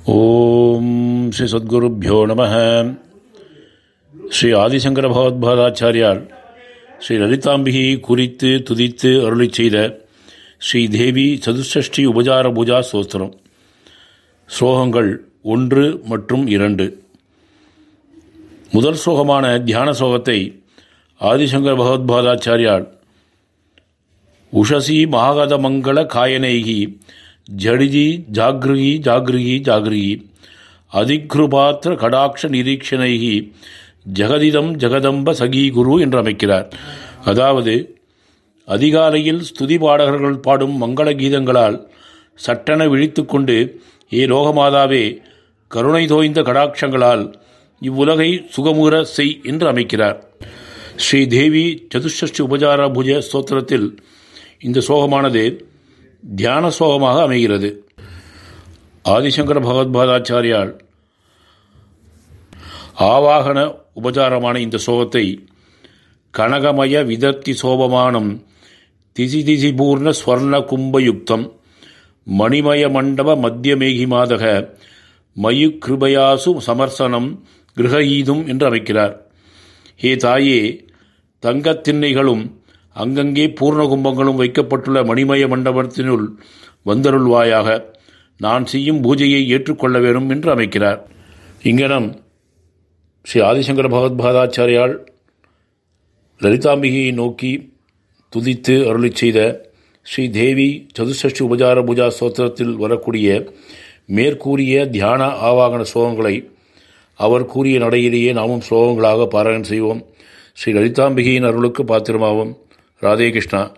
ஓம் ஸ்ரீ சத்குருப்பியோ நம ஸ்ரீ ஆதிசங்கர பகவத்பாதாச்சாரியார் ஸ்ரீ லலிதாம்பிகை குறித்து துதித்து அருளி செய்த ஸ்ரீ தேவி சதுஷ்டி உபசார பூஜா சோஸ்திரம் ஸ்லோகங்கள் ஒன்று மற்றும் இரண்டு முதல் ஸ்லோகமான தியான ஸ்லோகத்தை ஆதிசங்கர பகவத்பாதாச்சாரியார் உஷசி மகாகத மங்கள காயனைகி ஜடிஜி ஜாகிருகி ஜாகிருகி ஜாகிருகி அதிக்ருபாத்திர கடாட்ச நிரீக்ஷணைகி ஜெகதிதம் ஜெகதம்ப சகி குரு என்று அமைக்கிறார் அதாவது அதிகாலையில் ஸ்துதி பாடகர்கள் பாடும் மங்கள கீதங்களால் சட்டென விழித்து கொண்டு ஏ லோகமாதாவே கருணை தோய்ந்த கடாட்சங்களால் இவ்வுலகை சுகமுற செய் என்று அமைக்கிறார் ஸ்ரீ தேவி சதுஷ்டி உபசார பூஜ ஸ்தோத்திரத்தில் இந்த சோகமானது தியான சோகமாக அமைகிறது ஆதிசங்கர பகவத்பாதாச்சாரியால் ஆவாகன உபசாரமான இந்த சோகத்தை கனகமய விதர்த்தி சோபமானம் திசி திசி பூர்ண ஸ்வர்ண கும்பயுக்தம் மணிமய மண்டப மத்தியமேகிமாதக மயு கிருபயாசு சமர்சனம் கிரகஈதும் என்று அமைக்கிறார் ஹே தாயே தங்கத் திண்ணைகளும் அங்கங்கே பூர்ண கும்பங்களும் வைக்கப்பட்டுள்ள மணிமய மண்டபத்தினுள் வந்தருள்வாயாக நான் செய்யும் பூஜையை ஏற்றுக்கொள்ள வேண்டும் என்று அமைக்கிறார் இங்கனம் ஸ்ரீ ஆதிசங்கர பகவத்பாதாச்சாரியால் லலிதாம்பிகையை நோக்கி துதித்து அருளி செய்த ஸ்ரீ தேவி சதுஷ்டி உபசார பூஜா ஸ்தோத்திரத்தில் வரக்கூடிய மேற்கூறிய தியான ஆவாகன ஸ்லோகங்களை அவர் கூறிய நடையிலேயே நாமும் ஸ்லோகங்களாக பாராயணம் செய்வோம் ஸ்ரீ லலிதாம்பிகையின் அருளுக்கு பாத்திரமாவோம் ராதே கிருஷ்ணா